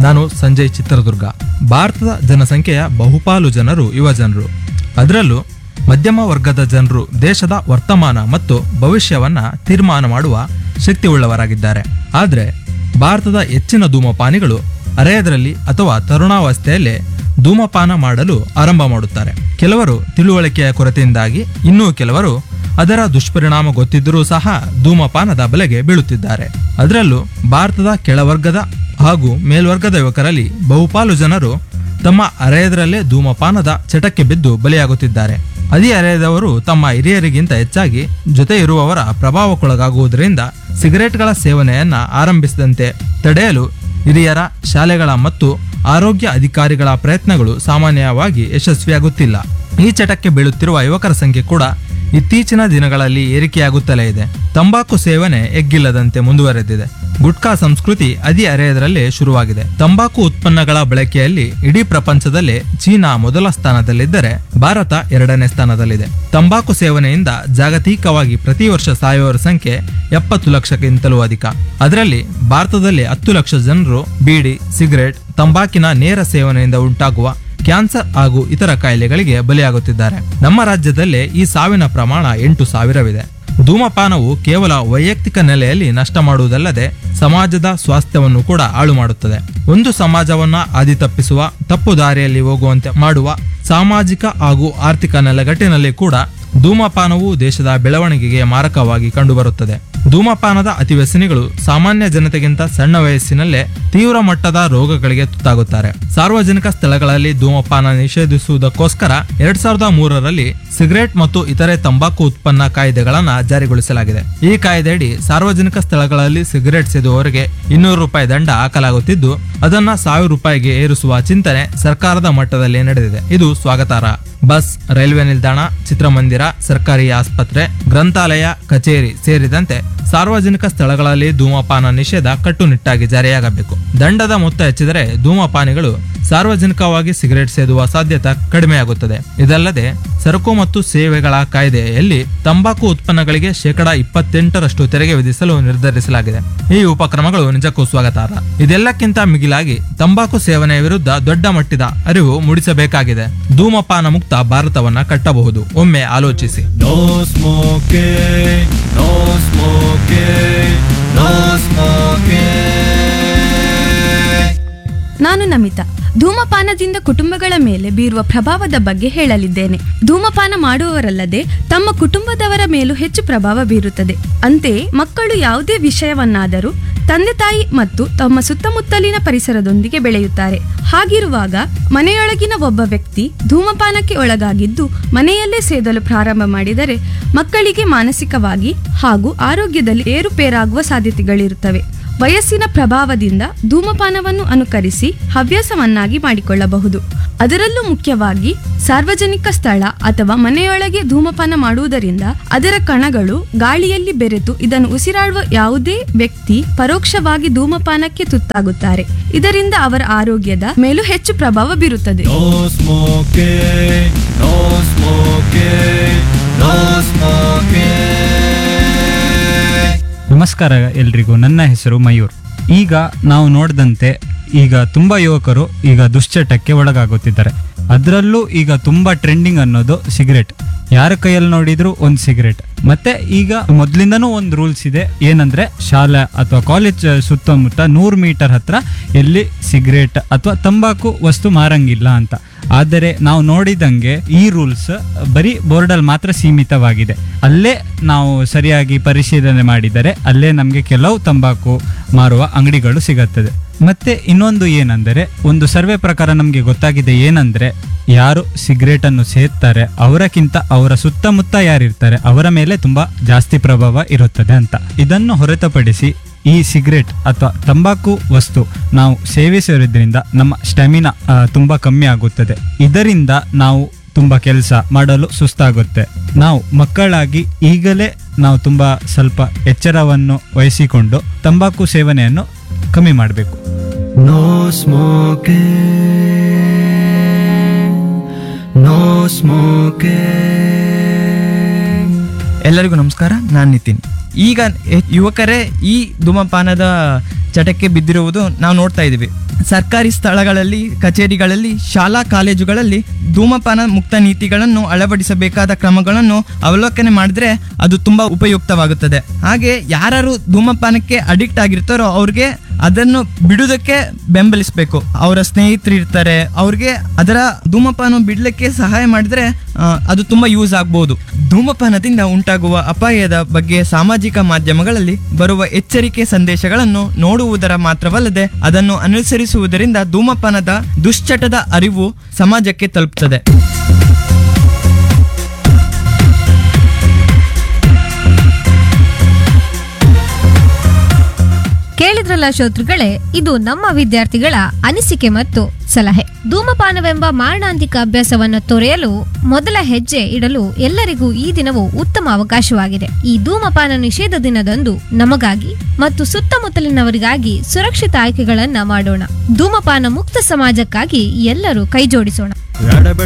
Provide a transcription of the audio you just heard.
ನಾನು ಸಂಜಯ್ ಚಿತ್ರದುರ್ಗ ಭಾರತದ ಜನಸಂಖ್ಯೆಯ ಬಹುಪಾಲು ಜನರು ಯುವ ಜನರು ಅದರಲ್ಲೂ ಮಧ್ಯಮ ವರ್ಗದ ಜನರು ದೇಶದ ವರ್ತಮಾನ ಮತ್ತು ಭವಿಷ್ಯವನ್ನ ತೀರ್ಮಾನ ಮಾಡುವ ಶಕ್ತಿ ಉಳ್ಳವರಾಗಿದ್ದಾರೆ ಆದರೆ ಭಾರತದ ಹೆಚ್ಚಿನ ಧೂಮಪಾನಿಗಳು ಅರೆಯದರಲ್ಲಿ ಅಥವಾ ತರುಣಾವಸ್ಥೆಯಲ್ಲೇ ಧೂಮಪಾನ ಮಾಡಲು ಆರಂಭ ಮಾಡುತ್ತಾರೆ ಕೆಲವರು ತಿಳುವಳಿಕೆಯ ಕೊರತೆಯಿಂದಾಗಿ ಇನ್ನೂ ಕೆಲವರು ಅದರ ದುಷ್ಪರಿಣಾಮ ಗೊತ್ತಿದ್ದರೂ ಸಹ ಧೂಮಪಾನದ ಬಲೆಗೆ ಬೀಳುತ್ತಿದ್ದಾರೆ ಅದರಲ್ಲೂ ಭಾರತದ ಕೆಳವರ್ಗದ ಹಾಗೂ ಮೇಲ್ವರ್ಗದ ಯುವಕರಲ್ಲಿ ಬಹುಪಾಲು ಜನರು ತಮ್ಮ ಅರೆಯದರಲ್ಲೇ ಧೂಮಪಾನದ ಚಟಕ್ಕೆ ಬಿದ್ದು ಬಲಿಯಾಗುತ್ತಿದ್ದಾರೆ ಅದೇ ಅರೆಯದವರು ತಮ್ಮ ಹಿರಿಯರಿಗಿಂತ ಹೆಚ್ಚಾಗಿ ಜೊತೆ ಇರುವವರ ಪ್ರಭಾವಕ್ಕೊಳಗಾಗುವುದರಿಂದ ಸಿಗರೆಟ್ಗಳ ಸೇವನೆಯನ್ನ ಆರಂಭಿಸಿದಂತೆ ತಡೆಯಲು ಹಿರಿಯರ ಶಾಲೆಗಳ ಮತ್ತು ಆರೋಗ್ಯ ಅಧಿಕಾರಿಗಳ ಪ್ರಯತ್ನಗಳು ಸಾಮಾನ್ಯವಾಗಿ ಯಶಸ್ವಿಯಾಗುತ್ತಿಲ್ಲ ಈ ಚಟಕ್ಕೆ ಬೀಳುತ್ತಿರುವ ಯುವಕರ ಸಂಖ್ಯೆ ಕೂಡ ಇತ್ತೀಚಿನ ದಿನಗಳಲ್ಲಿ ಏರಿಕೆಯಾಗುತ್ತಲೇ ಇದೆ ತಂಬಾಕು ಸೇವನೆ ಎಗ್ಗಿಲ್ಲದಂತೆ ಮುಂದುವರೆದಿದೆ ಗುಟ್ಕಾ ಸಂಸ್ಕೃತಿ ಅದಿ ಅರೆಯದರಲ್ಲೇ ಶುರುವಾಗಿದೆ ತಂಬಾಕು ಉತ್ಪನ್ನಗಳ ಬಳಕೆಯಲ್ಲಿ ಇಡೀ ಪ್ರಪಂಚದಲ್ಲೇ ಚೀನಾ ಮೊದಲ ಸ್ಥಾನದಲ್ಲಿದ್ದರೆ ಭಾರತ ಎರಡನೇ ಸ್ಥಾನದಲ್ಲಿದೆ ತಂಬಾಕು ಸೇವನೆಯಿಂದ ಜಾಗತಿಕವಾಗಿ ಪ್ರತಿ ವರ್ಷ ಸಾಯುವವರ ಸಂಖ್ಯೆ ಎಪ್ಪತ್ತು ಲಕ್ಷಕ್ಕಿಂತಲೂ ಅಧಿಕ ಅದರಲ್ಲಿ ಭಾರತದಲ್ಲಿ ಹತ್ತು ಲಕ್ಷ ಜನರು ಬೀಡಿ ಸಿಗರೆಟ್ ತಂಬಾಕಿನ ನೇರ ಸೇವನೆಯಿಂದ ಉಂಟಾಗುವ ಕ್ಯಾನ್ಸರ್ ಹಾಗೂ ಇತರ ಕಾಯಿಲೆಗಳಿಗೆ ಬಲಿಯಾಗುತ್ತಿದ್ದಾರೆ ನಮ್ಮ ರಾಜ್ಯದಲ್ಲೇ ಈ ಸಾವಿನ ಪ್ರಮಾಣ ಎಂಟು ಸಾವಿರವಿದೆ ಧೂಮಪಾನವು ಕೇವಲ ವೈಯಕ್ತಿಕ ನೆಲೆಯಲ್ಲಿ ನಷ್ಟ ಮಾಡುವುದಲ್ಲದೆ ಸಮಾಜದ ಸ್ವಾಸ್ಥ್ಯವನ್ನು ಕೂಡ ಹಾಳು ಮಾಡುತ್ತದೆ ಒಂದು ಸಮಾಜವನ್ನ ಹಾದಿ ತಪ್ಪಿಸುವ ತಪ್ಪು ದಾರಿಯಲ್ಲಿ ಹೋಗುವಂತೆ ಮಾಡುವ ಸಾಮಾಜಿಕ ಹಾಗೂ ಆರ್ಥಿಕ ನೆಲೆಗಟ್ಟಿನಲ್ಲಿ ಕೂಡ ಧೂಮಪಾನವು ದೇಶದ ಬೆಳವಣಿಗೆಗೆ ಮಾರಕವಾಗಿ ಕಂಡುಬರುತ್ತದೆ ಧೂಮಪಾನದ ಅತಿವ್ಯಸನಿಗಳು ಸಾಮಾನ್ಯ ಜನತೆಗಿಂತ ಸಣ್ಣ ವಯಸ್ಸಿನಲ್ಲೇ ತೀವ್ರ ಮಟ್ಟದ ರೋಗಗಳಿಗೆ ತುತ್ತಾಗುತ್ತಾರೆ ಸಾರ್ವಜನಿಕ ಸ್ಥಳಗಳಲ್ಲಿ ಧೂಮಪಾನ ನಿಷೇಧಿಸುವುದಕ್ಕೋಸ್ಕರ ಎರಡ್ ಸಾವಿರದ ಮೂರರಲ್ಲಿ ಸಿಗರೆಟ್ ಮತ್ತು ಇತರೆ ತಂಬಾಕು ಉತ್ಪನ್ನ ಕಾಯ್ದೆಗಳನ್ನ ಜಾರಿಗೊಳಿಸಲಾಗಿದೆ ಈ ಕಾಯ್ದೆಯಡಿ ಸಾರ್ವಜನಿಕ ಸ್ಥಳಗಳಲ್ಲಿ ಸಿಗರೆಟ್ ಸೇದುವವರಿಗೆ ಇನ್ನೂರು ರೂಪಾಯಿ ದಂಡ ಹಾಕಲಾಗುತ್ತಿದ್ದು ಅದನ್ನ ಸಾವಿರ ರೂಪಾಯಿಗೆ ಏರಿಸುವ ಚಿಂತನೆ ಸರ್ಕಾರದ ಮಟ್ಟದಲ್ಲಿ ನಡೆದಿದೆ ಇದು ಸ್ವಾಗತಾರ್ಹ ಬಸ್ ರೈಲ್ವೆ ನಿಲ್ದಾಣ ಚಿತ್ರಮಂದಿರ ಸರ್ಕಾರಿ ಆಸ್ಪತ್ರೆ ಗ್ರಂಥಾಲಯ ಕಚೇರಿ ಸೇರಿದಂತೆ ಸಾರ್ವಜನಿಕ ಸ್ಥಳಗಳಲ್ಲಿ ಧೂಮಪಾನ ನಿಷೇಧ ಕಟ್ಟುನಿಟ್ಟಾಗಿ ಜಾರಿಯಾಗಬೇಕು ದಂಡದ ಮೊತ್ತ ಹೆಚ್ಚಿದರೆ ಧೂಮಪಾನಿಗಳು ಸಾರ್ವಜನಿಕವಾಗಿ ಸಿಗರೆಟ್ ಸೇದುವ ಸಾಧ್ಯತೆ ಕಡಿಮೆಯಾಗುತ್ತದೆ ಇದಲ್ಲದೆ ಸರಕು ಮತ್ತು ಸೇವೆಗಳ ಕಾಯ್ದೆಯಲ್ಲಿ ತಂಬಾಕು ಉತ್ಪನ್ನಗಳಿಗೆ ಶೇಕಡ ಇಪ್ಪತ್ತೆಂಟರಷ್ಟು ತೆರಿಗೆ ವಿಧಿಸಲು ನಿರ್ಧರಿಸಲಾಗಿದೆ ಈ ಉಪಕ್ರಮಗಳು ನಿಜಕ್ಕೂ ಸ್ವಾಗತಾರ್ಹ ಇದೆಲ್ಲಕ್ಕಿಂತ ಮಿಗಿಲಾಗಿ ತಂಬಾಕು ಸೇವನೆಯ ವಿರುದ್ಧ ದೊಡ್ಡ ಮಟ್ಟದ ಅರಿವು ಮೂಡಿಸಬೇಕಾಗಿದೆ ಧೂಮಪಾನ ಮುಕ್ತ ಭಾರತವನ್ನ ಕಟ್ಟಬಹುದು ಒಮ್ಮೆ ಆಲೋಚಿಸಿ No smoking, no smoking, no smoking. ನಾನು ನಮಿತಾ ಧೂಮಪಾನದಿಂದ ಕುಟುಂಬಗಳ ಮೇಲೆ ಬೀರುವ ಪ್ರಭಾವದ ಬಗ್ಗೆ ಹೇಳಲಿದ್ದೇನೆ ಧೂಮಪಾನ ಮಾಡುವವರಲ್ಲದೆ ತಮ್ಮ ಕುಟುಂಬದವರ ಮೇಲೂ ಹೆಚ್ಚು ಪ್ರಭಾವ ಬೀರುತ್ತದೆ ಅಂತೆಯೇ ಮಕ್ಕಳು ಯಾವುದೇ ವಿಷಯವನ್ನಾದರೂ ತಂದೆ ತಾಯಿ ಮತ್ತು ತಮ್ಮ ಸುತ್ತಮುತ್ತಲಿನ ಪರಿಸರದೊಂದಿಗೆ ಬೆಳೆಯುತ್ತಾರೆ ಹಾಗಿರುವಾಗ ಮನೆಯೊಳಗಿನ ಒಬ್ಬ ವ್ಯಕ್ತಿ ಧೂಮಪಾನಕ್ಕೆ ಒಳಗಾಗಿದ್ದು ಮನೆಯಲ್ಲೇ ಸೇದಲು ಪ್ರಾರಂಭ ಮಾಡಿದರೆ ಮಕ್ಕಳಿಗೆ ಮಾನಸಿಕವಾಗಿ ಹಾಗೂ ಆರೋಗ್ಯದಲ್ಲಿ ಏರುಪೇರಾಗುವ ಸಾಧ್ಯತೆಗಳಿರುತ್ತವೆ ವಯಸ್ಸಿನ ಪ್ರಭಾವದಿಂದ ಧೂಮಪಾನವನ್ನು ಅನುಕರಿಸಿ ಹವ್ಯಾಸವನ್ನಾಗಿ ಮಾಡಿಕೊಳ್ಳಬಹುದು ಅದರಲ್ಲೂ ಮುಖ್ಯವಾಗಿ ಸಾರ್ವಜನಿಕ ಸ್ಥಳ ಅಥವಾ ಮನೆಯೊಳಗೆ ಧೂಮಪಾನ ಮಾಡುವುದರಿಂದ ಅದರ ಕಣಗಳು ಗಾಳಿಯಲ್ಲಿ ಬೆರೆತು ಇದನ್ನು ಉಸಿರಾಡುವ ಯಾವುದೇ ವ್ಯಕ್ತಿ ಪರೋಕ್ಷವಾಗಿ ಧೂಮಪಾನಕ್ಕೆ ತುತ್ತಾಗುತ್ತಾರೆ ಇದರಿಂದ ಅವರ ಆರೋಗ್ಯದ ಮೇಲೂ ಹೆಚ್ಚು ಪ್ರಭಾವ ಬೀರುತ್ತದೆ No smoking, no smoking, no smoking. ನಮಸ್ಕಾರ ಎಲ್ರಿಗೂ ನನ್ನ ಹೆಸರು ಮಯೂರ್ ಈಗ ನಾವು ನೋಡಿದಂತೆ ಈಗ ತುಂಬಾ ಯುವಕರು ಈಗ ದುಶ್ಚಟಕ್ಕೆ ಒಳಗಾಗುತ್ತಿದ್ದಾರೆ ಅದರಲ್ಲೂ ಈಗ ತುಂಬಾ ಟ್ರೆಂಡಿಂಗ್ ಅನ್ನೋದು ಸಿಗರೆಟ್ ಯಾರ ಕೈಯಲ್ಲಿ ನೋಡಿದ್ರು ಒಂದು ಸಿಗರೆಟ್ ಮತ್ತೆ ಈಗ ಮೊದಲಿಂದನೂ ಒಂದು ರೂಲ್ಸ್ ಇದೆ ಏನಂದ್ರೆ ಶಾಲೆ ಅಥವಾ ಕಾಲೇಜ್ ಸುತ್ತಮುತ್ತ ನೂರು ಮೀಟರ್ ಹತ್ರ ಎಲ್ಲಿ ಸಿಗರೇಟ್ ಅಥವಾ ತಂಬಾಕು ವಸ್ತು ಮಾರಂಗಿಲ್ಲ ಅಂತ ಆದರೆ ನಾವು ನೋಡಿದಂಗೆ ಈ ರೂಲ್ಸ್ ಬರೀ ಬೋರ್ಡಲ್ಲಿ ಮಾತ್ರ ಸೀಮಿತವಾಗಿದೆ ಅಲ್ಲೇ ನಾವು ಸರಿಯಾಗಿ ಪರಿಶೀಲನೆ ಮಾಡಿದರೆ ಅಲ್ಲೇ ನಮಗೆ ಕೆಲವು ತಂಬಾಕು ಮಾರುವ ಅಂಗಡಿಗಳು ಸಿಗುತ್ತದೆ ಮತ್ತೆ ಇನ್ನೊಂದು ಏನಂದರೆ ಒಂದು ಸರ್ವೆ ಪ್ರಕಾರ ನಮಗೆ ಗೊತ್ತಾಗಿದೆ ಏನಂದ್ರೆ ಯಾರು ಸಿಗರೇಟ್ ಅನ್ನು ಸೇರ್ತಾರೆ ಅವರಕ್ಕಿಂತ ಅವರ ಸುತ್ತಮುತ್ತ ಯಾರಿರ್ತಾರೆ ಅವರ ಮೇಲೆ ತುಂಬಾ ಜಾಸ್ತಿ ಪ್ರಭಾವ ಇರುತ್ತದೆ ಅಂತ ಇದನ್ನು ಹೊರತುಪಡಿಸಿ ಈ ಸಿಗರೇಟ್ ಅಥವಾ ತಂಬಾಕು ವಸ್ತು ನಾವು ಸೇವಿಸೋದ್ರಿಂದ ನಮ್ಮ ಸ್ಟೆಮಿನಾ ಆ, ತುಂಬಾ ಕಮ್ಮಿ ಆಗುತ್ತದೆ ಇದರಿಂದ ನಾವು ತುಂಬಾ ಕೆಲಸ ಮಾಡಲು ಸುಸ್ತಾಗುತ್ತೆ ನಾವು ಮಕ್ಕಳಾಗಿ ಈಗಲೇ ನಾವು ತುಂಬಾ ಸ್ವಲ್ಪ ಎಚ್ಚರವನ್ನು ವಹಿಸಿಕೊಂಡು ತಂಬಾಕು ಸೇವನೆಯನ್ನು ಕಮ್ಮಿ ಮಾಡಬೇಕು No smoking, no smoking. ಎಲ್ಲರಿಗೂ ನಮಸ್ಕಾರ ನಾನು ನಿತಿನ್ ಈಗ ಹೆ- ಯುವಕರೇ ಈ ಧೂಮಪಾನದ ಚಟಕ್ಕೆ ಬಿದ್ದಿರುವುದು ನಾವು ನೋಡ್ತಾ ಇದ್ದೀವಿ ಸರ್ಕಾರಿ ಸ್ಥಳಗಳಲ್ಲಿ ಕಚೇರಿಗಳಲ್ಲಿ ಶಾಲಾ ಕಾಲೇಜುಗಳಲ್ಲಿ ಧೂಮಪಾನ ಮುಕ್ತ ನೀತಿಗಳನ್ನು ಅಳವಡಿಸಬೇಕಾದ ಕ್ರಮಗಳನ್ನು ಅವಲೋಕನೆ ಮಾಡಿದ್ರೆ ಅದು ತುಂಬಾ ಉಪಯುಕ್ತವಾಗುತ್ತದೆ ಹಾಗೆ ಯಾರು ಧೂಮಪಾನಕ್ಕೆ ಅಡಿಕ್ಟ್ ಆಗಿರ್ತಾರೋ ಅವ್ರಿಗೆ ಅದನ್ನು ಬಿಡುವುದಕ್ಕೆ ಬೆಂಬಲಿಸಬೇಕು ಅವರ ಸ್ನೇಹಿತರು ಇರ್ತಾರೆ ಅವ್ರಿಗೆ ಅದರ ಧೂಮಪಾನ ಬಿಡ್ಲಿಕ್ಕೆ ಸಹಾಯ ಮಾಡಿದ್ರೆ ಆ, ಅದು ತುಂಬಾ ಯೂಸ್ ಆಗ್ಬೋದು ಧೂಮಪಾನದಿಂದ ಉಂಟಾಗುವ ಅಪಾಯದ ಬಗ್ಗೆ ಸಾಮಾಜಿಕ ಮಾಧ್ಯಮಗಳಲ್ಲಿ ಬರುವ ಎಚ್ಚರಿಕೆ ಸಂದೇಶಗಳನ್ನು ನೋಡುವುದರ ಮಾತ್ರವಲ್ಲದೆ ಅದನ್ನು ಅನುಸರಿಸುವುದರಿಂದ ಧೂಮಪಾನದ ದುಶ್ಚಟದ ಅರಿವು ಸಮಾಜಕ್ಕೆ ತಲುಪುತ್ತದೆ ಕೇಳಿದ್ರಲ್ಲ ಶ್ರೋತೃಗಳೇ ಇದು ನಮ್ಮ ವಿದ್ಯಾರ್ಥಿಗಳ ಅನಿಸಿಕೆ ಮತ್ತು ಸಲಹೆ ಧೂಮಪಾನವೆಂಬ ಮಾರಣಾಂತಿಕ ಅಭ್ಯಾಸವನ್ನು ತೊರೆಯಲು ಮೊದಲ ಹೆಜ್ಜೆ ಇಡಲು ಎಲ್ಲರಿಗೂ ಈ ದಿನವು ಉತ್ತಮ ಅವಕಾಶವಾಗಿದೆ ಈ ಧೂಮಪಾನ ನಿಷೇಧ ದಿನದಂದು ನಮಗಾಗಿ ಮತ್ತು ಸುತ್ತಮುತ್ತಲಿನವರಿಗಾಗಿ ಸುರಕ್ಷಿತ ಆಯ್ಕೆಗಳನ್ನ ಮಾಡೋಣ ಧೂಮಪಾನ ಮುಕ್ತ ಸಮಾಜಕ್ಕಾಗಿ ಎಲ್ಲರೂ ಕೈಜೋಡಿಸೋಣ ಎಡಬೆ